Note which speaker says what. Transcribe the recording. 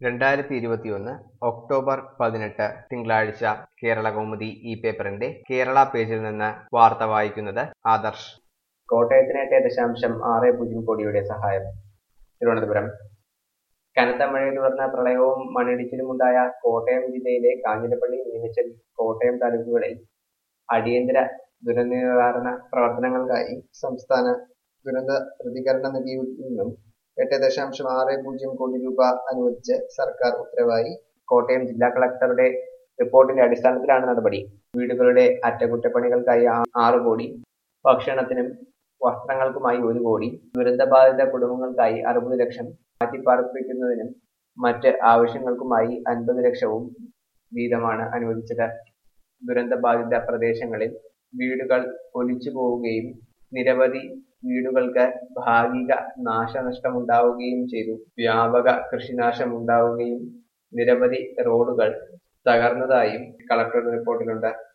Speaker 1: രണ്ടായിരത്തി ഇരുപത്തിയൊന്ന് ഒക്ടോബർ പതിനെട്ട് തിങ്കളാഴ്ച കേരള കൗമുദി ഈ പേപ്പറിന്റെ കേരള പേജിൽ നിന്ന് വാർത്ത വായിക്കുന്നത് ആദർശ്
Speaker 2: കോട്ടയത്തിന് എട്ട് ദശാംശം ആറ് പൂജ്യം കോടിയുടെ സഹായം തിരുവനന്തപുരം കനത്ത മഴയെ തുടർന്ന് പ്രളയവും മണ്ണിടിച്ചിലും ഉണ്ടായ കോട്ടയം ജില്ലയിലെ കാഞ്ഞിരപ്പള്ളി മീനച്ചൽ കോട്ടയം താലൂക്കുകളിൽ അടിയന്തര ദുരന്ത നിവാരണ പ്രവർത്തനങ്ങൾക്കായി സംസ്ഥാന ദുരന്ത പ്രതികരണ നിധിയിൽ നിന്നും എട്ട് ദശാംശം ആറ് പൂജ്യം കോടി രൂപ അനുവദിച്ച് സർക്കാർ ഉത്തരവായി കോട്ടയം ജില്ലാ കളക്ടറുടെ റിപ്പോർട്ടിന്റെ അടിസ്ഥാനത്തിലാണ് നടപടി വീടുകളുടെ അറ്റകുറ്റപ്പണികൾക്കായി ആ- ആറ് കോടി ഭക്ഷണത്തിനും വസ്ത്രങ്ങൾക്കുമായി ഒരു കോടി ദുരന്തബാധിത കുടുംബങ്ങൾക്കായി അറുപത് ലക്ഷം മാറ്റിപ്പാർപ്പിക്കുന്നതിനും മറ്റ് ആവശ്യങ്ങൾക്കുമായി അൻപത് ലക്ഷവും വീതമാണ് അനുവദിച്ചത് ദുരന്തബാധിത പ്രദേശങ്ങളിൽ വീടുകൾ ഒലിച്ചു പോവുകയും നിരവധി വീടുകൾക്ക് ഭാഗിക നാശനഷ്ടമുണ്ടാവുകയും ചെയ്തു വ്യാപക കൃഷിനാശമുണ്ടാവുകയും നിരവധി റോഡുകൾ തകർന്നതായും കളക്ടറുടെ റിപ്പോർട്ടിലുണ്ട്